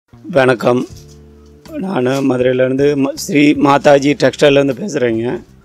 வணக்கம் நான் மதுரையிலேருந்து ஸ்ரீ மாதாஜி டெக்ஸ்டைல்லேருந்து பேசுகிறேங்க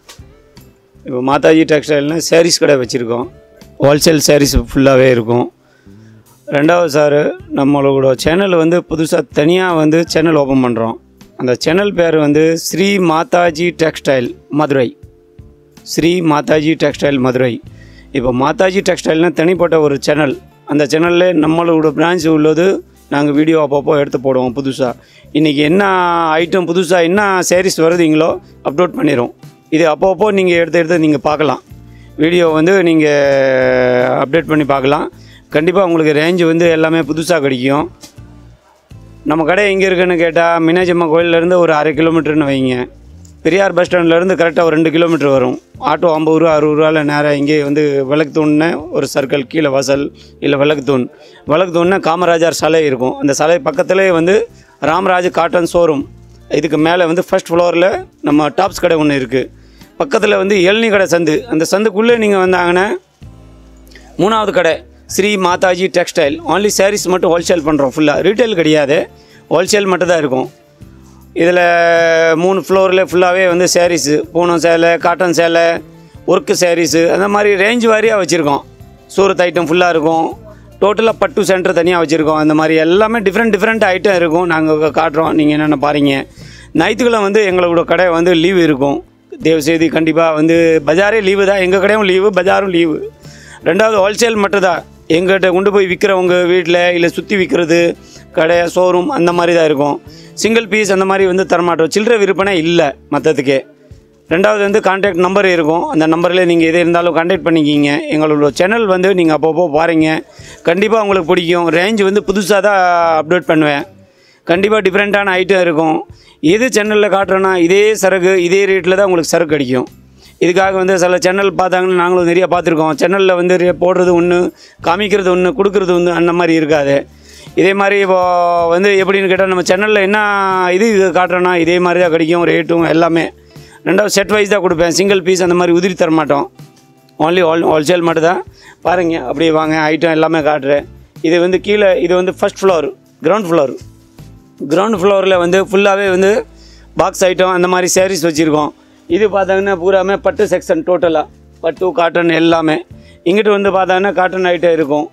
இப்போ மாதாஜி டெக்ஸ்டைல்னால் சாரீஸ் கடை வச்சுருக்கோம் ஹோல்சேல் சாரீஸ் ஃபுல்லாகவே இருக்கும் ரெண்டாவது சார் நம்மளோட சேனல் வந்து புதுசாக தனியாக வந்து சேனல் ஓப்பன் பண்ணுறோம் அந்த சேனல் பேர் வந்து ஸ்ரீ மாதாஜி டெக்ஸ்டைல் மதுரை ஸ்ரீ மாதாஜி டெக்ஸ்டைல் மதுரை இப்போ மாதாஜி டெக்ஸ்டைல்னால் தனிப்பட்ட ஒரு சேனல் அந்த சேனலில் நம்மளோட பிரான்ச் உள்ளது நாங்கள் வீடியோ அப்பப்போ எடுத்து போடுவோம் புதுசாக இன்றைக்கி என்ன ஐட்டம் புதுசாக என்ன சாரீஸ் வருதுங்களோ அப்லோட் பண்ணிடுவோம் இது அப்பப்போ நீங்கள் எடுத்து எடுத்து நீங்கள் பார்க்கலாம் வீடியோ வந்து நீங்கள் அப்டேட் பண்ணி பார்க்கலாம் கண்டிப்பாக உங்களுக்கு ரேஞ்சு வந்து எல்லாமே புதுசாக கிடைக்கும் நம்ம கடை எங்கே இருக்குன்னு கேட்டால் மீனாட்சியம்மா கோயிலேருந்து ஒரு அரை கிலோமீட்டர்னு வைங்க பெரியார் பஸ் ஸ்டாண்ட்லேருந்து கரெக்டாக ஒரு ரெண்டு கிலோமீட்டர் வரும் ஆட்டோ ஐம்பது ரூபா அறுபது ரூபாவில் நேராக இங்கே வந்து விளக்குத்தூண்னு ஒரு சர்க்கிள் கீழே வாசல் இல்லை விளக்குத்தூண் விளக்குத்தூண்னா காமராஜர் சாலை இருக்கும் அந்த சாலை பக்கத்துலேயே வந்து ராமராஜ் காட்டன் ஷோரூம் இதுக்கு மேலே வந்து ஃபர்ஸ்ட் ஃப்ளோரில் நம்ம டாப்ஸ் கடை ஒன்று இருக்குது பக்கத்தில் வந்து இளநீ கடை சந்து அந்த சந்துக்குள்ளே நீங்கள் வந்தாங்கன்னா மூணாவது கடை Shri Mataji textile only sarees மட்டும் ஹோல்சேல் பண்ணுறோம் ஃபுல்லாக ரீட்டைல் கிடையாது ஹோல்சேல் மட்டும் தான் இருக்கும் இதில் மூணு ஃப்ளோரில் ஃபுல்லாகவே வந்து சாரீஸு பூனம் சேலை காட்டன் சேலை ஒர்க்கு சாரீஸு அந்த மாதிரி ரேஞ்ச் வாரியாக வச்சுருக்கோம் சூரத் ஐட்டம் ஃபுல்லாக இருக்கும் டோட்டலாக பட்டு சென்டர் தனியாக வச்சுருக்கோம் அந்த மாதிரி எல்லாமே டிஃப்ரெண்ட் டிஃப்ரெண்ட் ஐட்டம் இருக்கும் நாங்கள் காட்டுறோம் நீங்கள் என்னென்ன பாருங்க ஞாயிற்றுக்கிழமை வந்து எங்களோட கடை வந்து லீவு இருக்கும் தயவுசெய்து கண்டிப்பாக வந்து பஜாரே லீவு தான் எங்கள் கடையும் லீவு பஜாரும் லீவு ரெண்டாவது ஹோல்சேல் மட்டும் தான் எங்கிட்ட கொண்டு போய் விற்கிறவங்க வீட்டில் இல்லை சுற்றி விற்கிறது கடை ஷோரூம் அந்த மாதிரி தான் இருக்கும் சிங்கிள் பீஸ் அந்த மாதிரி வந்து தரமாட்டோம் சில்லறை விற்பனை இல்லை மற்றதுக்கே ரெண்டாவது வந்து கான்டாக்ட் நம்பர் இருக்கும் அந்த நம்பரில் நீங்கள் எது இருந்தாலும் கான்டாக்ட் பண்ணிக்கிங்க எங்களோட சேனல் வந்து நீங்கள் அப்பப்போ பாருங்க கண்டிப்பாக உங்களுக்கு பிடிக்கும் ரேஞ்ச் வந்து புதுசாக தான் அப்டேட் பண்ணுவேன் கண்டிப்பாக டிஃப்ரெண்ட்டான ஐட்டம் இருக்கும் எது சேனலில் காட்டுறோன்னா இதே சரக்கு இதே ரேட்டில் தான் உங்களுக்கு சரக்கு கிடைக்கும் இதுக்காக வந்து சில சேனல் பார்த்தாங்கன்னு நாங்களும் நிறைய பார்த்துருக்கோம் சேனலில் வந்து ரே- போடுறது ஒன்று காமிக்கிறது ஒன்று கொடுக்குறது ஒன்று அந்த மாதிரி இருக்காது இதே மாதிரி இப்போ வந்து எப்படின்னு கேட்டால் நம்ம சேனலில் என்ன இது காட்டுறோன்னா இதே மாதிரி தான் கிடைக்கும் ரேட்டும் எல்லாமே ரெண்டாவது செட் வைஸ் தான் கொடுப்பேன் சிங்கிள் பீஸ் அந்த மாதிரி உதிரி தர மாட்டோம் ஒன்லி ஹோல் ஹோல்சேல் மட்டும் தான் பாருங்க அப்படியே வாங்க ஐட்டம் எல்லாமே காட்டுறேன் இது வந்து கீழே இது வந்து first floor ground floor ground ஃப்ளோரில் வந்து ஃபுல்லாகவே வந்து பாக்ஸ் ஐட்டம் அந்த மாதிரி சாரீஸ் வச்சுருக்கோம் இது பார்த்தாங்கன்னா பூராமே பட்டு செக்ஷன் டோட்டலாக பட்டு காட்டன் எல்லாமே இங்கிட்டு வந்து பார்த்தாங்கன்னா காட்டன் ஐட்டம் இருக்கும்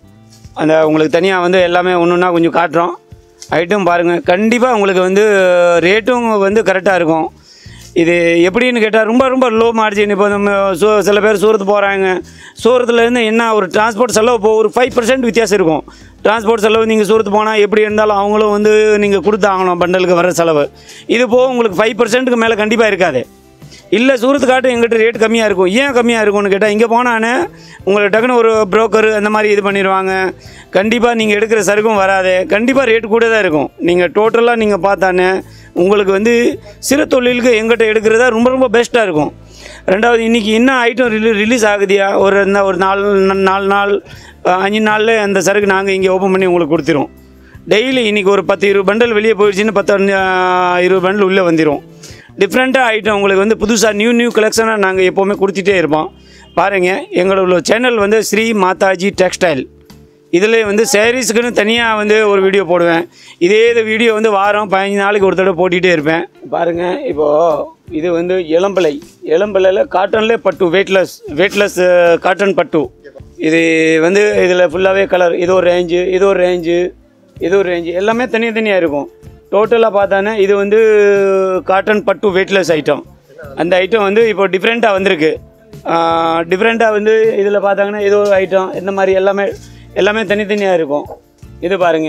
அந்த உங்களுக்கு தனியாக வந்து எல்லாமே ஒன்று ஒன்றா கொஞ்சம் காட்டுறோம் ஐட்டம் பாருங்கள் கண்டிப்பாக உங்களுக்கு வந்து ரேட்டும் வந்து கரெக்டாக இருக்கும் இது எப்படின்னு கேட்டால் ரொம்ப ரொம்ப லோ மார்ஜின் இப்போ நம்ம சூ சில பேர் சூரத்து போகிறாங்க சூரத்துலேருந்து என்ன ஒரு டிரான்ஸ்போர்ட் செலவு இப்போ ஒரு ஃபைவ் பர்சன்ட் வித்தியாசம் இருக்கும் டிரான்ஸ்போர்ட் செலவு நீங்கள் சூரத்து போனால் எப்படி இருந்தாலும் அவங்களும் வந்து நீங்கள் கொடுத்தாகணும் பண்டலுக்கு வர செலவு இது போக உங்களுக்கு ஃபைவ் பர்சன்ட்டுக்கு மேலே கண்டிப்பாக இருக்காது இல்லை சூரத்து காட்டு எங்கிட்ட ரேட் கம்மியாக இருக்கும் ஏன் கம்மியாக இருக்கும்னு கேட்டால் இங்கே போனானே உங்களுக்கு டக்குன்னு ஒரு புரோக்கர் அந்த மாதிரி இது பண்ணிடுவாங்க கண்டிப்பாக நீங்கள் எடுக்கிற சருக்கும் வராது கண்டிப்பாக ரேட் கூட தான் இருக்கும் நீங்கள் டோட்டலாக நீங்கள் பார்த்தானே உங்களுக்கு வந்து சிறு தொழிலுக்கு எங்கிட்ட எடுக்கிறதா ரொம்ப ரொம்ப பெஸ்ட்டாக இருக்கும் ரெண்டாவது இன்றைக்கி என்ன ஐட்டம் ரிலீ ரிலீஸ் ஆகுதியா ஒரு இந்த ஒரு நாலு நாலு நாள் அஹ், அஞ்சு நாளில் அந்த சரக்கு நாங்கள் இங்கே ஓப்பன் பண்ணி உங்களுக்கு கொடுத்துருவோம் டெய்லி இன்றைக்கி ஒரு பத்து இருபது பண்டல் வெளியே போயிடுச்சுன்னு பத்து அஹ், இருபது பண்டல் உள்ளே வந்துடும் டிஃப்ரெண்ட்டாக ஐட்டம் உங்களுக்கு வந்து புதுசாக நியூ நியூ கலெக்ஷனாக நாங்கள் எப்போவுமே கொடுத்துட்டே இருப்போம் பாருங்கள் எங்களோட சேனல் வந்து ஸ்ரீ மாதாஜி டெக்ஸ்டைல் இதில் வந்து சாரீஸுக்குன்னு தனியாக வந்து ஒரு வீடியோ போடுவேன் இதே இது வீடியோ வந்து வாரம் பதினஞ்சு நாளைக்கு ஒரு தடவை போட்டுகிட்டே இருப்பேன் பாருங்கள் இப்போது இது வந்து இளம்பிள்ளை இளம்பிள்ளையில் காட்டன்லேயே பட்டு வெயிட்லெஸ் வெயிட்லெஸ் காட்டன் பட்டு இது வந்து இதில் ஃபுல்லாகவே கலர் இது ஒரு ரேஞ்சு இது ஒரு ரேஞ்சு இது ஒரு ரேஞ்சு எல்லாமே தனியாக இருக்கும் டோட்டலாக பார்த்தானே இது வந்து காட்டன் பட்டு வெயிட்லெஸ் ஐட்டம் அந்த ஐட்டம் வந்து இப்போ டிஃப்ரெண்ட்டாக வந்திருக்கு டிஃப்ரெண்ட்டாக வந்து இதில் பார்த்தாங்கன்னா இது ஒரு ஐட்டம் இந்த மாதிரி எல்லாமே எல்லாமே தனித்தனியாக இருக்கும் இது பாருங்க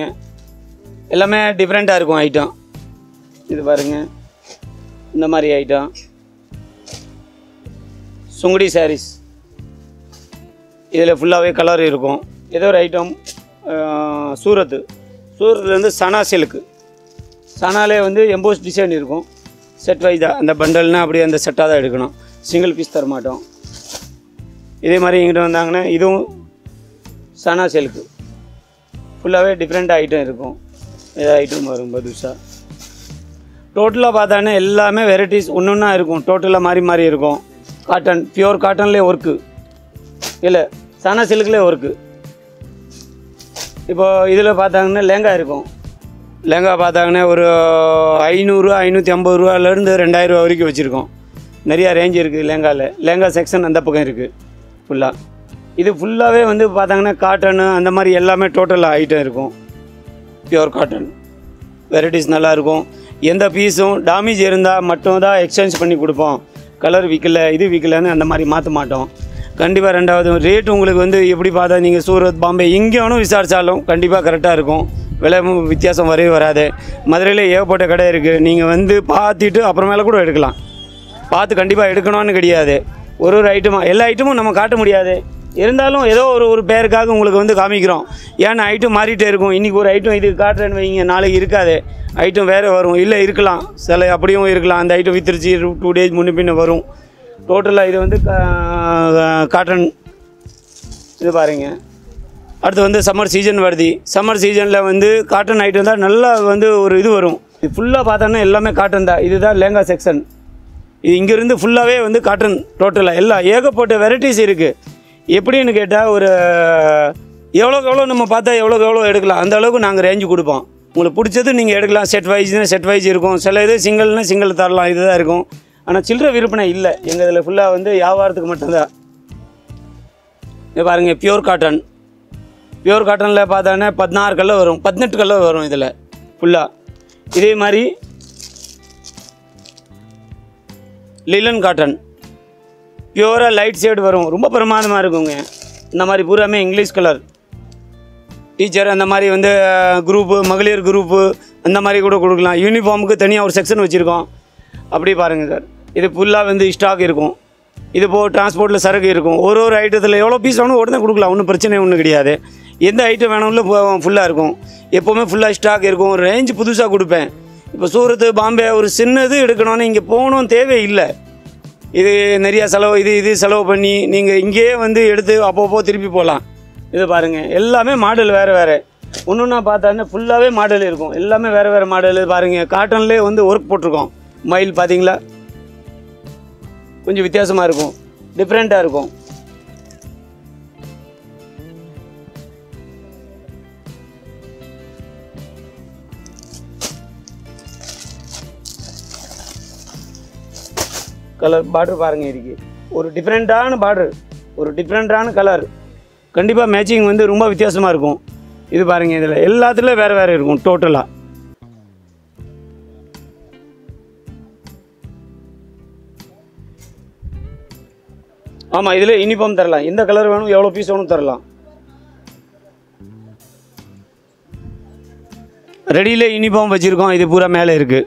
எல்லாமே டிஃப்ரெண்ட்டாக இருக்கும் ஐட்டம் இது பாருங்க இந்த மாதிரி ஐட்டம் சுங்குடி சாரீஸ் இதில் ஃபுல்லாகவே கலர் இருக்கும் ஏதோ ஒரு ஐட்டம் சூரத்து சூரத்துலேருந்து சனா சில்க்கு சனாலே வந்து எம்போஸ் டிசைன் இருக்கும் செட் வைஸாக அந்த பண்டல்னா அப்படியே அந்த செட்டாக தான் எடுக்கணும் சிங்கிள் பீஸ் தர மாட்டோம் இதே மாதிரி எங்கிட்ட வந்தாங்கன்னா இதுவும் சனா சில்க்கு ஃபுல்லாகவே டிஃப்ரெண்ட் ஐட்டம் இருக்கும் ஏதாவது ஐட்டம் வரும் புதுசாக டோட்டலாக பார்த்தானே எல்லாமே வெரைட்டிஸ் ஒன்று ஒன்றா இருக்கும் டோட்டலாக மாறி மாறி இருக்கும் காட்டன் பியூர் காட்டன்லேயே ஒர்க்கு இல்லை சனா சில்க்லேயே ஒர்க்கு இப்போ இதில் பார்த்தாங்கன்னா லேங்கா இருக்கும் லெங்கா பார்த்தாங்கன்னா ஒரு ஐநூறு ஐநூற்றி ஐம்பது ரூபாலேருந்து ரெண்டாயிரம் ரூபா வரைக்கும் வச்சுருக்கோம் நிறையா ரேஞ்ச் இருக்குது லெங்காவில் லெங்கா செக்ஷன் அந்த பக்கம் இருக்குது ஃபுல்லாக இது ஃபுல்லாகவே வந்து பார்த்தாங்கன்னா காட்டனு அந்த மாதிரி எல்லாமே டோட்டல் ஐட்டம் இருக்கும் பியூர் காட்டன் வெரைட்டிஸ் நல்லாயிருக்கும் எந்த பீஸும் டேமேஜ் இருந்தால் மட்டும் தான் எக்ஸ்சேஞ்ச் பண்ணி கொடுப்போம் கலர் விற்கல இது விற்கலன்னு அந்த மாதிரி மாற்ற மாட்டோம் கண்டிப்பாக ரெண்டாவது ரேட் உங்களுக்கு வந்து எப்படி பார்த்தா நீங்கள் சூரத் பாம்பே எங்கே வேணும் விசாரித்தாலும் கண்டிப்பாக கரெக்டாக இருக்கும் விலை மு- வித்தியாசம் வரவே வராது மதுரையில் ஏகப்பட்ட கடை இருக்குது நீங்கள் வந்து பார்த்துட்டு அப்புறமேல கூட எடுக்கலாம் பார்த்து கண்டிப்பாக எடுக்கணும்னு கிடையாது ஒரு ஒரு ஐட்டமாக எல்லா ஐட்டமும் நம்ம காட்ட முடியாது இருந்தாலும் ஏதோ ஒரு ஒரு பேருக்காக உங்களுக்கு வந்து காமிக்கிறோம் ஏன்னா ஐட்டம் மாறிட்டே இருக்கும் இன்றைக்கி ஒரு ஐட்டம் இது காட்டுறேன்னு வைங்க நாளைக்கு இருக்காது ஐட்டம் வேறு வரும் இல்லை இருக்கலாம் சில அப்படியும் இருக்கலாம் அந்த ஐட்டம் வித்துருச்சு டூ டேஸ் முன்ன பின்ன வரும் டோட்டலாக இது வந்து கா- காட்டன் இது பாருங்க அடுத்து வந்து சம்மர் சீசன் வருது சம்மர் சீசனில் வந்து காட்டன் ஐட்டம் தான் நல்லா வந்து ஒரு இது வரும் இது ஃபுல்லாக பார்த்தோன்னா எல்லாமே காட்டன் தான் இதுதான் லேங்கா செக்ஷன் இது இங்கேருந்து ஃபுல்லாகவே வந்து காட்டன் டோட்டலாக எல்லாம் ஏகப்பட்ட வெரைட்டிஸ் இருக்குது எப்படின்னு கேட்டால் ஒரு எவ்வளோக்கு எவ்வளோ நம்ம பார்த்தா எவ்வளோக்கு எவ்வளோ எடுக்கலாம் அந்த அளவுக்கு நாங்கள் ரேஞ்சு கொடுப்போம் உங்களுக்கு பிடிச்சது நீங்கள் எடுக்கலாம் செட் வைஸ்னா செட் வைஸ் இருக்கும் சில இது சிங்கிள்னா சிங்கிள் தரலாம் இதுதான் இருக்கும் ஆனால் சில்லறை விற்பனை இல்லை எங்கள் இதில் ஃபுல்லாக வந்து வியாபாரத்துக்கு மட்டும்தான் இது பாருங்கள் பியூர் காட்டன் பியூர் காட்டனில் பார்த்தோன்னா பதினாறு கலர் வரும் பதினெட்டு கலர் வரும் இதில் ஃபுல்லாக இதே மாதிரி லிலன் காட்டன் பியூராக லைட் ஷேட் வரும் ரொம்ப பிரமாதமாக இருக்குங்க இந்த மாதிரி பூராமே இங்கிலீஷ் கலர் டீச்சர் அந்த மாதிரி வந்து குரூப்பு மகளிர் குரூப்பு அந்த மாதிரி கூட கொடுக்கலாம் யூனிஃபார்முக்கு தனியாக ஒரு செக்ஷன் வச்சுருக்கோம் அப்படி பாருங்கள் சார் இது ஃபுல்லாக வந்து ஸ்டாக் இருக்கும் இது போக டிரான்ஸ்போர்ட்டில் சரக்கு இருக்கும் ஒரு ஒரு ஐட்டத்தில் எவ்வளோ பீஸ் வேணும் உடனே கொடுக்கலாம் ஒன்றும் பிரச்சனை ஒன்றும் கிடையாது எந்த ஐட்டம் வேணும்ல ஃபுல்லாக இருக்கும் எப்போவுமே ஃபுல்லாக ஸ்டாக் இருக்கும் ரேஞ்ச் புதுசாக கொடுப்பேன் இப்போ சூரத்து பாம்பே ஒரு சின்னது எடுக்கணும்னு இங்கே போகணும் தேவையில்லை இது நிறையா செலவு இது இது செலவு பண்ணி நீங்கள் இங்கேயே வந்து எடுத்து அப்பப்போ திருப்பி போகலாம் இது பாருங்கள் எல்லாமே மாடல் வேறு வேறு ஒன்றுன்னா பார்த்தா ஃபுல்லாகவே மாடல் இருக்கும் எல்லாமே வேறு வேறு மாடல் பாருங்கள் காட்டன்லேயே வந்து ஒர்க் போட்டிருக்கோம் மயில் பார்த்தீங்களா கொஞ்சம் வித்தியாசமாக இருக்கும் டிஃப்ரெண்ட்டாக இருக்கும் கலர் பார்டர் பாருங்கள் இருக்கு ஒரு டிஃப்ரெண்ட்டான பார்டர் ஒரு டிஃப்ரெண்ட்டான கலர் கண்டிப்பாக மேட்சிங் வந்து ரொம்ப வித்தியாசமாக இருக்கும் இது பாருங்கள் இதில் எல்லாத்துலேயும் வேறு வேறு இருக்கும் டோட்டலாக ஆமாம் இதில் யூனிஃபார்ம் தரலாம் எந்த கலர் வேணும் எவ்வளோ பீஸ் வேணும் தரலாம் ரெடியிலே யூனிஃபார்ம் வச்சுருக்கோம் இது பூரா மேலே இருக்குது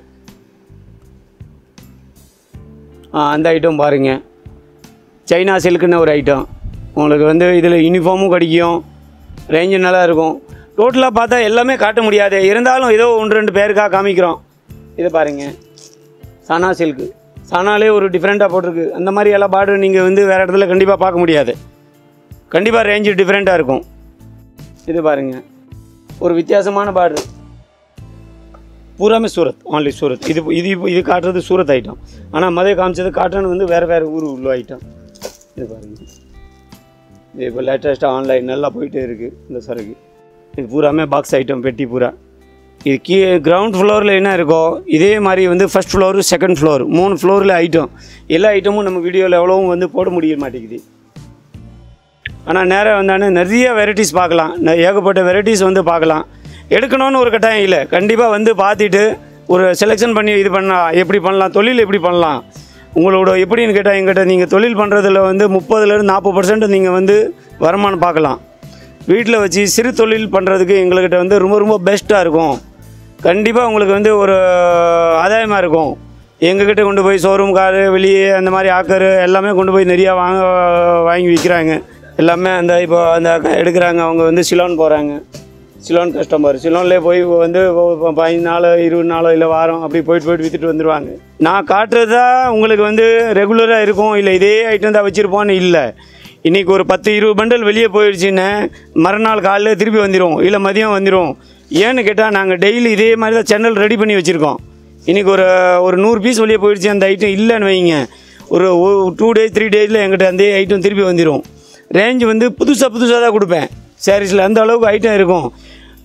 ஆ அந்த ஐட்டம் பாருங்க சைனா சில்க்குன்னு ஒரு ஐட்டம் உங்களுக்கு வந்து இதில் யூனிஃபார்மும் கிடைக்கும் ரேஞ்சு நல்லா இருக்கும் டோட்டலாக பார்த்தா எல்லாமே காட்ட முடியாது இருந்தாலும் ஏதோ ஒன்று ரெண்டு பேருக்காக காமிக்கிறோம் இது பாருங்க சானா சில்க்கு சானாலே ஒரு டிஃப்ரெண்ட்டாக போட்டிருக்கு அந்த மாதிரி எல்லாம் பார்டர் நீங்கள் வந்து வேறு இடத்துல கண்டிப்பாக பார்க்க முடியாது கண்டிப்பாக ரேஞ்சு டிஃப்ரெண்ட்டாக இருக்கும் இது பாருங்க ஒரு வித்தியாசமான பார்டர் பூராமே சூரத் only சூரத் இது இது இப்போ இது காட்டுறது சூரத் ஐட்டம் ஆனால் மதை காமிச்சது காட்டன் வந்து வேறு வேறு ஊர் உள்ள ஐட்டம் இது பாருங்க இது இப்போ லேட்டஸ்ட்டாக ஆன்லைன் நல்லா போயிட்டே இருக்குது இந்த சரக்கு இது பூராமே பாக்ஸ் ஐட்டம் பெட்டி பூரா இது கீ கிரவுண்ட் ஃப்ளோரில் என்ன இருக்கோ இதே மாதிரி வந்து ஃபஸ்ட் ஃப்ளோரு செகண்ட் ஃப்ளோர் மூணு ஃப்ளோரில் ஐட்டம் எல்லா ஐட்டமும் நம்ம வீடியோவில் எவ்வளவும் வந்து போட முடிய மாட்டேங்குது ஆனால் நேராக வந்தானே நிறைய வெரைட்டிஸ் பார்க்கலாம் ந- ஏகப்பட்ட வெரைட்டிஸ் வந்து பார்க்கலாம் எடுக்கணும்னு ஒரு கட்டாயம் இல்லை கண்டிப்பாக வந்து பார்த்துட்டு ஒரு செலெக்ஷன் பண்ணி இது பண்ணலாம் எப்படி பண்ணலாம் தொழில் எப்படி பண்ணலாம் உங்களோட எப்படின்னு கேட்டால் எங்கிட்ட நீங்கள் தொழில் பண்ணுறதுல வந்து முப்பதுலேருந்து நாற்பது பர்சன்ட் நீங்கள் வந்து வருமானம் பார்க்கலாம் வீட்டில் வச்சு சிறு தொழில் பண்ணுறதுக்கு எங்கள்கிட்ட வந்து ரொம்ப ரொம்ப பெஸ்ட்டாக இருக்கும் கண்டிப்பாக உங்களுக்கு வந்து ஒரு ஆதாயமாக இருக்கும் எங்ககிட்ட கொண்டு போய் ஷோரூம் காரு வெளியே அந்த மாதிரி ஆக்கரு எல்லாமே கொண்டு போய் நிறையா வாங்க வாங்கி விற்கிறாங்க எல்லாமே அந்த இப்போ அந்த எடுக்கிறாங்க அவங்க வந்து சிலோன் போகிறாங்க சிலோன் கஸ்டமர் சிலோன்லேயே போய் வந்து இப்போ பதினஞ்சு நாள் இருபது நாளோ இல்லை வாரம் அப்படி போயிட்டு போயிட்டு விற்றுட்டு வந்துடுவாங்க நான் காட்டுறது தான் உங்களுக்கு வந்து ரெகுலராக இருக்கும் இல்லை இதே ஐட்டம் தான் வச்சுருப்போன்னு இல்லை இன்றைக்கி ஒரு பத்து இருபது பண்டல் வெளியே போயிடுச்சுன்னு மறுநாள் காலைல திருப்பி வந்துடும் இல்லை மதியம் வந்துடும் ஏன்னு கேட்டால் நாங்கள் டெய்லி இதே மாதிரி தான் சேனல் ரெடி பண்ணி வச்சுருக்கோம் இன்றைக்கி ஒரு ஒரு நூறு பீஸ் வெளியே போயிடுச்சு அந்த ஐட்டம் இல்லைன்னு வைங்க ஒரு டூ டேஸ் த்ரீ டேஸில் எங்கிட்ட அந்த ஐட்டம் திருப்பி வந்துடும் ரேஞ்ச் வந்து புதுசாக புதுசாக தான் கொடுப்பேன் சாரீஸில் அந்த அளவுக்கு ஐட்டம் இருக்கும்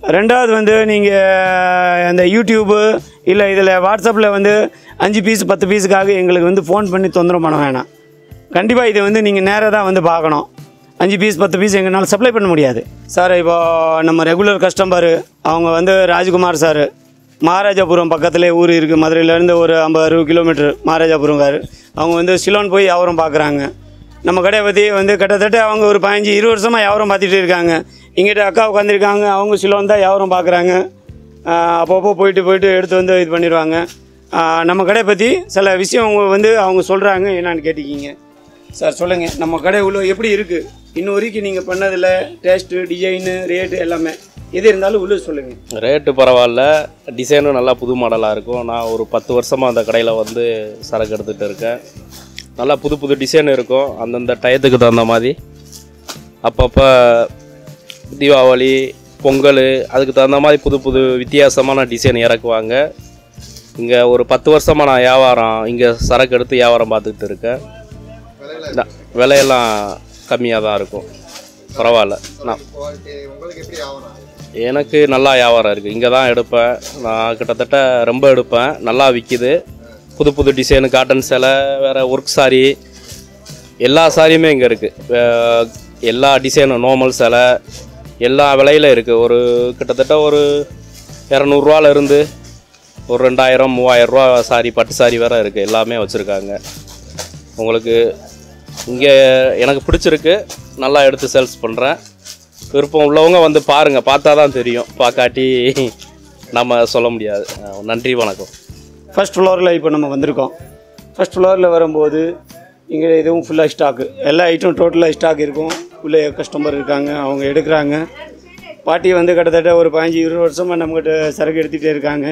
ரெண்டாவது வந்து நீங்கள் அந்த யூடியூப்பு இல்லை இதில் வாட்ஸ்அப்பில் வந்து அஞ்சு பீஸ் பத்து பீஸுக்காக எங்களுக்கு வந்து ஃபோன் பண்ணி தொந்தரவு பண்ண வேணாம் கண்டிப்பாக இது வந்து நீங்கள் நேராக தான் வந்து பார்க்கணும் அஞ்சு பீஸ் பத்து பீஸ் எங்களால் சப்ளை பண்ண முடியாது சார் இப்போ நம்ம ரெகுலர் கஸ்டமர் அவங்க வந்து ராஜ்குமார் சார் மகாராஜாபுரம் பக்கத்துலேயே ஊர் இருக்குது மதுரையிலேருந்து ஒரு ஐம்பது அறுபது கிலோமீட்டர் மகாராஜாபுரங்கார் அவங்க வந்து சிலோன் போய் வியாபாரம் பார்க்குறாங்க நம்ம கடையை பற்றி வந்து கிட்டத்தட்ட அவங்க ஒரு பதினஞ்சு இருபது வருஷமாக வியாபாரம் பார்த்துட்டு இருக்காங்க இங்கிட்ட அக்கா உட்காந்துருக்காங்க அவங்க சிலோன் தான் வியாபாரம் பார்க்குறாங்க அப்பப்போ போயிட்டு போயிட்டு எடுத்து வந்து இது பண்ணிடுவாங்க ஆஹ் நம்ம கடையை பற்றி சில விஷயம் அவங்க வந்து அவங்க சொல்கிறாங்க என்னன்னு கேட்டிக்கிங்க சார் சொல்லுங்கள் நம்ம கடை உள்ள எப்படி இருக்குது இன்னும் வரைக்கும் நீங்கள் பண்ணதில் டேஸ்ட்டு டிசைனு ரேட்டு எல்லாமே எது இருந்தாலும் உள்ள சொல்லுங்கள் ரேட்டு பரவாயில்ல டிசைனும் நல்லா புது மாடலாக இருக்கும் நான் ஒரு பத்து வருஷமாக அந்த கடையில் வந்து சரக்கு எடுத்துகிட்டு இருக்கேன் நல்லா புது புது டிசைன் இருக்கும் அந்தந்த டயத்துக்கு தகுந்த மாதிரி அப்பப்போ தீபாவளி பொங்கல் அதுக்கு தகுந்த மாதிரி புது புது வித்தியாசமான டிசைன் இறக்குவாங்க இங்கே ஒரு பத்து வருஷமாக நான் வியாபாரம் இங்கே சரக்கு எடுத்து வியாபாரம் பார்த்துக்கிட்டு இருக்கேன் ந- விலையெல்லாம் கம்மியாக தான் இருக்கும் பரவாயில்ல நான் எனக்கு நல்லா வியாபாரம் இருக்குது இங்கே தான் எடுப்பேன் நான் கிட்டத்தட்ட ரொம்ப எடுப்பேன் நல்லா விற்கிது புது புது டிசைனு காட்டன் சேலை வேறு ஒர்க் சாரி எல்லா சாரியுமே இங்கே இருக்குது எல்லா டிசைனும் நார்மல் சேலை எல்லா விலையில இருக்குது ஒரு கிட்டத்தட்ட ஒரு இரநூறுவால இருந்து ஒரு ரெண்டாயிரம் மூவாயிரம் ரூபா சாரி பட்டு சாரி வேறு இருக்குது எல்லாமே வச்சுருக்காங்க உங்களுக்கு இங்கே எனக்கு பிடிச்சிருக்கு நல்லா எடுத்து சேல்ஸ் பண்ணுறேன் விருப்பம் உள்ளவங்க வந்து பாருங்கள் பார்த்தா தான் தெரியும் பார்க்காட்டி நம்ம சொல்ல முடியாது அஹ் நன்றி வணக்கம் ஃபர்ஸ்ட் ஃப்ளோரில் இப்போ நம்ம வந்திருக்கோம் ஃபர்ஸ்ட் ஃப்ளோரில் வரும்போது இங்கே இதுவும் ஃபுல்லாக ஸ்டாக்கு எல்லா ஐட்டம் டோட்டலாக ஸ்டாக் இருக்கும் உள்ளே கஸ்டமர் இருக்காங்க அவங்க எடுக்கிறாங்க பாட்டி வந்து கிட்டத்தட்ட ஒரு பதினஞ்சு இருபது வருஷமாக நம்மக்கிட்ட சரக்கு எடுத்துகிட்டே இருக்காங்க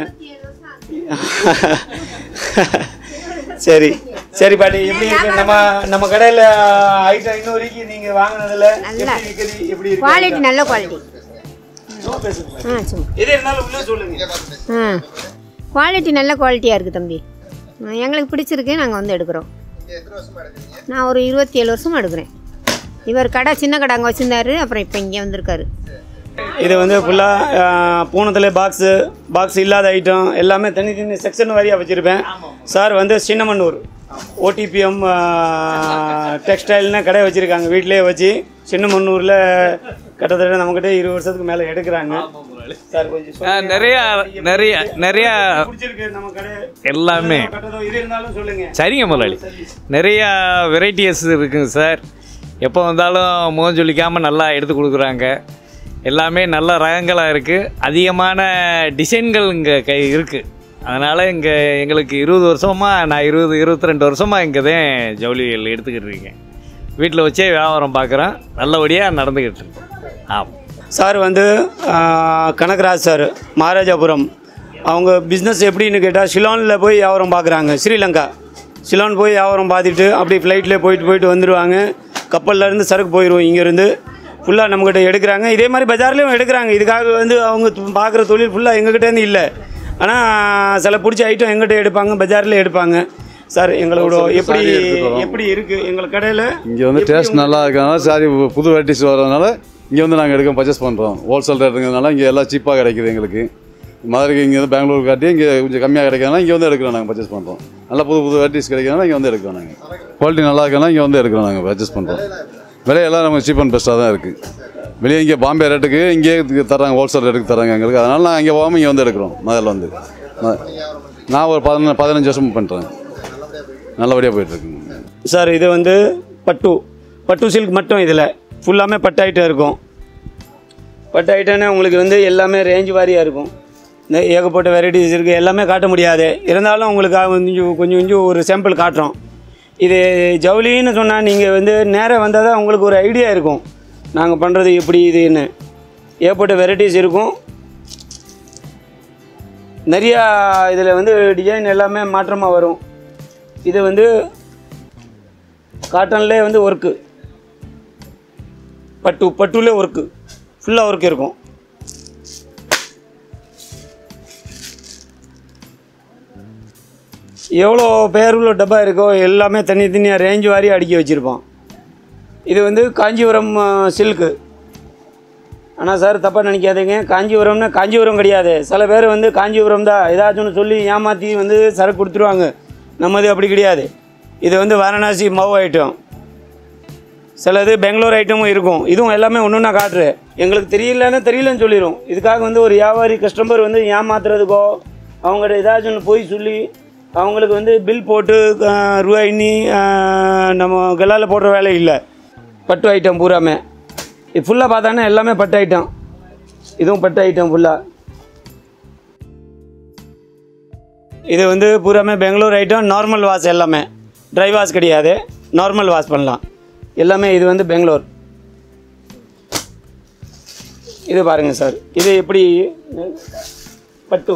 சரி சரி பாட்டி எப்படி இருக்கு நம்ம நம்ம கடையில் ஐட்டம் இன்னும் வரைக்கும் நீங்கள் வாங்கினதில் எப்படி இருக்குது எப்படி இருக்கு குவாலிட்டி நல்ல குவாலிட்டி சும்மா பேசுங்க ஆ சும்மா எது இருந்தாலும் உள்ளே சொல்லுங்க ஆ குவாலிட்டி நல்ல குவாலிட்டியாக இருக்குது தம்பி ஆ, எங்களுக்கு பிடிச்சிருக்கு நாங்கள் வந்து எடுக்கிறோம் நான் ஒரு இருபத்தி ஏழு வருஷமாக எடுக்கிறேன் இவர் கடை சின்ன கடை அங்கே வச்சுருந்தாரு அப்புறம் இப்போ இங்கே வந்திருக்காரு இது வந்து ஃபுல்லாக பூனத்தில் பாக்ஸு பாக்ஸ் இல்லாத ஐட்டம் எல்லாமே தனி தனி செக்ஷன் வாரியாக வச்சுருப்பேன் சார் வந்து சின்னமன்னூர் ஓடிபிஎம் டெக்ஸ்டைல்னு கடை வச்சுருக்காங்க வீட்டிலேயே வச்சு சின்னமன்னூரில் கிட்டத்தட்ட நம்மக்கிட்ட இருபது வருஷத்துக்கு மேலே எடுக்கிறாங்க சார் கொஞ்சம் ஆ, சொல்லுங்க. நிறைய நிறைய நிறைய பிடிச்சிருக்கு நம்ம கடை எல்லாமே கட்டதோ இது இருந்தாலும் சொல்லுங்க சரிங்க முதலாளி நிறையா வெரைட்டிஸ் இருக்குங்க சார் எப்போ வந்தாலும் முகம் சொல்லிக்காமல் நல்லா எடுத்து கொடுக்குறாங்க எல்லாமே நல்ல ரகங்களாக இருக்குது அதிகமான டிசைன்கள் இங்கே கை இருக்குது அதனால் இங்கே எங்களுக்கு இருபது வருஷமாக நான் இருபது இருபத்தி ரெண்டு வருஷமாக இங்கே தான் ஜவுளிகள் எடுத்துக்கிட்டு இருக்கேன் வீட்டில் வச்சே வியாபாரம் பார்க்குறேன் நல்லபடியாக நடந்துக்கிட்டு இருக்கேன் ஆமாம் சார் வந்து ஆ, கனகராஜ் சார் மகாராஜாபுரம் அவங்க பிஸ்னஸ் எப்படின்னு கேட்டால் சிலோனில் போய் வியாபாரம் பார்க்குறாங்க ஸ்ரீலங்கா சிலோன் போய் வியாபாரம் பார்த்துட்டு அப்படி ஃப்ளைட்டில் போயிட்டு போயிட்டு வந்துடுவாங்க கப்பல்ல இருந்து சரக்கு போயிடுவோம் இங்கேருந்து ஃபுல்லாக நம்மக்கிட்ட எடுக்கிறாங்க இதே மாதிரி பஜார்லேயும் எடுக்கிறாங்க இதுக்காக வந்து அவங்க பார்க்குற தொழில் ஃபுல்லாக எங்ககிட்டேருந்து இல்லை ஆனால் சில பிடிச்ச ஐட்டம் எங்கிட்ட எடுப்பாங்க பஜாரில் எடுப்பாங்க சார் எங்களோட எப்படி எப்படி இருக்குது எங்கள் கடையில் இங்கே வந்து டேஸ்ட் நல்லா இருக்கனால சாரி புது வெரைட்டிஸ் வரதுனால இங்கே வந்து நாங்கள் எடுக்க பர்ச்சேஸ் பண்ணுறோம் ஹோல்சேல் ரேட்டுங்கிறதுனால இங்கே எல்லாம் சீப்பாக கிடைக்குது எங்களுக்கு மதுரைக்கு இங்கே வந்து பெங்களூர் காட்டி இங்கே கொஞ்சம் கம்மியாக கிடைக்கிறதுனால இங்கே வந்து எடுக்கிறோம் நாங்கள் பர்ச்சேஸ் பண்ணுறோம் நல்லா புது புது வெரைட்டிஸ் கிடைக்கிறதுனால இங்கே வந்து எடுக்கிறோம் நாங்கள் குவாலிட்டி நல்லா இருக்கனா இங்கே வந்து எடுக்கிறோம் நாங்கள் பர்ச்சேஸ் பண்ணுறோம் விலையெல்லாம் நமக்கு சீப் அண்ட் பெஸ்ட்டாக தான் இருக்குது வெளியே இங்கே பாம்பே ரேட்டுக்கு இங்கே தராங்க ஹோல்சேல் ரேட்டுக்கு தராங்க எங்களுக்கு அதனால் நான் இங்கே போகாமல் இங்கே வந்து எடுக்கிறோம் முதல்ல வந்து ம- நான் ஒரு பதினஞ்சு பதினஞ்சு வருஷம் பண்ணுறேன் நல்லபடியாக போயிட்டுருக்குங்க சார் இது வந்து பட்டு பட்டு சில்க் மட்டும் இதில் ஃபுல்லாமே பட்டு ஐட்டம் இருக்கும் பட்டு ஐட்டம்னா உங்களுக்கு வந்து எல்லாமே ரேஞ்ச் வாரியாக இருக்கும் இந்த ஏகப்பட்ட வெரைட்டிஸ் இருக்குது எல்லாமே காட்ட முடியாது இருந்தாலும் உங்களுக்கு கொஞ்சம் கொஞ்சம் கொஞ்சம் ஒரு சாம்பிள் காட்டுறோம் இது ஜவுளின்னு சொன்னால் நீங்கள் வந்து நேராக வந்தால் தான் உங்களுக்கு ஒரு ஐடியா இருக்கும் நாங்கள் பண்ணுறது எப்படி இதுன்னு ஏகப்பட்ட வெரைட்டிஸ் இருக்கும் நிறையா இதில் வந்து டிசைன் எல்லாமே மாற்றமாக வரும் இது வந்து காட்டன்லேயே வந்து ஒர்க்கு பட்டு பட்டுலே ஒர்க்கு ஃபுல்லாக ஒர்க் இருக்கும் எவ்வளோ பேர் உள்ள டப்பா இருக்கோ எல்லாமே தனித்தனியாக ரேஞ்ச் வாரி அடுக்கி வச்சுருப்போம் இது வந்து காஞ்சிபுரம் சில்க்கு ஆனால் சார் தப்பாக நினைக்காதீங்க காஞ்சிபுரம்னா காஞ்சிபுரம் கிடையாது சில பேர் வந்து காஞ்சிபுரம் தான் ஏதாச்சும் ஒன்று சொல்லி ஏமாற்றி வந்து சரக்கு கொடுத்துருவாங்க நம்மது அப்படி கிடையாது இது வந்து வாரணாசி மாவு ஐட்டம் சிலது பெங்களூர் ஐட்டமும் இருக்கும் இதுவும் எல்லாமே ஒன்று ஒன்றா காட்டுறேன் எங்களுக்கு தெரியலன்னா தெரியலன்னு சொல்லிடும் இதுக்காக வந்து ஒரு வியாபாரி கஸ்டமர் வந்து ஏமாத்துறதுக்கோ அவங்கள்ட்ட ஏதாச்சும் ஒன்று போய் சொல்லி அவங்களுக்கு வந்து பில் போட்டு அஹ், ரூபாய் எண்ணி அஹ், நம்ம கல்லால் போடுற வேலை இல்லை பட்டு ஐட்டம் பூராமே இது ஃபுல்லாக பார்த்தாங்கன்னா எல்லாமே பட்டு ஐட்டம் இதுவும் பட்டு ஐட்டம் ஃபுல்லாக இது வந்து பூராமே பெங்களூர் ஐட்டம் நார்மல் வாஷ் எல்லாமே ட்ரை வாஷ் கிடையாது நார்மல் வாஷ் பண்ணலாம் எல்லாமே இது வந்து பெங்களூர் இது பாருங்கள் சார் இது எப்படி பட்டு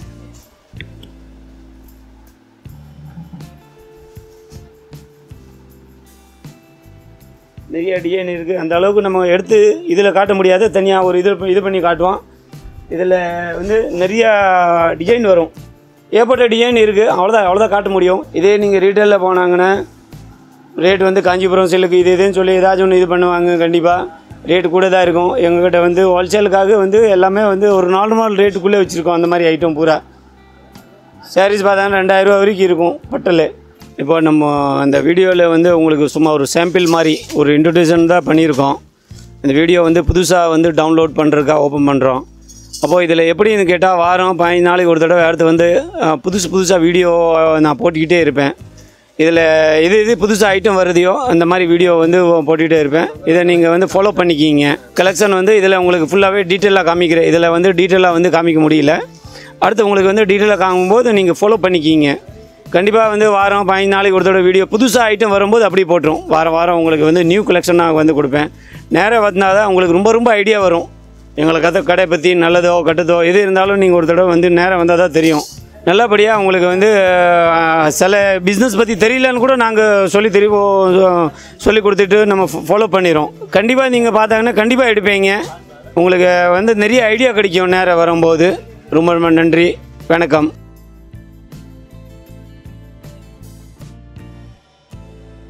நிறைய டிசைன் இருக்குது அந்த அளவுக்கு நம்ம எடுத்து இதில் காட்ட முடியாது தனியாக ஒரு இது இது பண்ணி காட்டுவோம் இதில் வந்து நிறையா டிசைன் வரும் ஏற்பட்ட டிசைன் இருக்குது அவ்வளோதான் அவ்வளோதான் காட்ட முடியும் இதே நீங்கள் ரீட்டெயிலில் போனாங்கன்னா ரேட் வந்து காஞ்சிபுரம் சில்லுக்கு இது இதுன்னு சொல்லி ஏதாச்சும் ஒன்று இது பண்ணுவாங்க கண்டிப்பாக ரேட்டு கூட தான் இருக்கும் எங்ககிட்ட வந்து ஹோல்சேலுக்காக வந்து எல்லாமே வந்து ஒரு நார்மல் ரேட்டுக்குள்ளே வச்சுருக்கோம் அந்த மாதிரி ஐட்டம் பூரா சாரீஸ் பார்த்தா ரெண்டாயிரரூவா வரைக்கும் இருக்கும் பட்டல் இப்போ நம்ம அந்த வீடியோவில் வந்து உங்களுக்கு சும்மா ஒரு சாம்பிள் மாதிரி ஒரு இன்ட்ரடியூஷன் தான் பண்ணியிருக்கோம் இந்த வீடியோ வந்து புதுசாக வந்து டவுன்லோட் பண்ணுறதுக்காக ஓப்பன் பண்ணுறோம் அப்போது இதில் எப்படின்னு கேட்டால் வாரம் பதினஞ்சு நாளைக்கு ஒரு தடவை அடுத்து வந்து அஹ், புதுசு புதுசாக வீடியோ நான் போட்டுக்கிட்டே இருப்பேன் இதில் இது இது புதுசாக ஐட்டம் வருதையோ அந்த மாதிரி வீடியோ வந்து போட்டுக்கிட்டே இருப்பேன் இதை நீங்கள் வந்து ஃபாலோ பண்ணிக்கிங்க கலெக்ஷன் வந்து இதில் உங்களுக்கு ஃபுல்லாகவே டீட்டெயிலாக காமிக்கிறேன் இதில் வந்து டீட்டெயிலாக வந்து காமிக்க முடியல அடுத்து உங்களுக்கு வந்து டீட்டெயிலாக காமிக்கும்போது நீங்கள் ஃபாலோ பண்ணிக்கிங்க கண்டிப்பாக வந்து வாரம் பதினஞ்சு நாளைக்கு ஒரு தடவை வீடியோ புதுசாக ஐட்டம் வரும்போது அப்படி போட்டுரும் வாரம் வாரம் உங்களுக்கு வந்து நியூ கலெக்ஷனாக வந்து கொடுப்பேன் நேராக வந்தால் தான் உங்களுக்கு ரொம்ப ரொம்ப ஐடியா வரும் எங்களை கதை கடை பற்றி நல்லதோ கெட்டதோ எது இருந்தாலும் நீங்கள் ஒரு தடவை வந்து நேராக வந்தால் தான் தெரியும் நல்லபடியாக உங்களுக்கு வந்து அஹ், சில பிஸ்னஸ் பற்றி தெரியலன்னு கூட நாங்கள் சொல்லி தெரியும் சொல்லி கொடுத்துட்டு நம்ம ஃபாலோ பண்ணிடுறோம் கண்டிப்பாக நீங்கள் பார்த்தாங்கன்னா கண்டிப்பாக எடுப்பீங்க உங்களுக்கு வந்து நிறைய ஐடியா கிடைக்கும் நேராக வரும்போது ரொம்ப ரொம்ப நன்றி வணக்கம்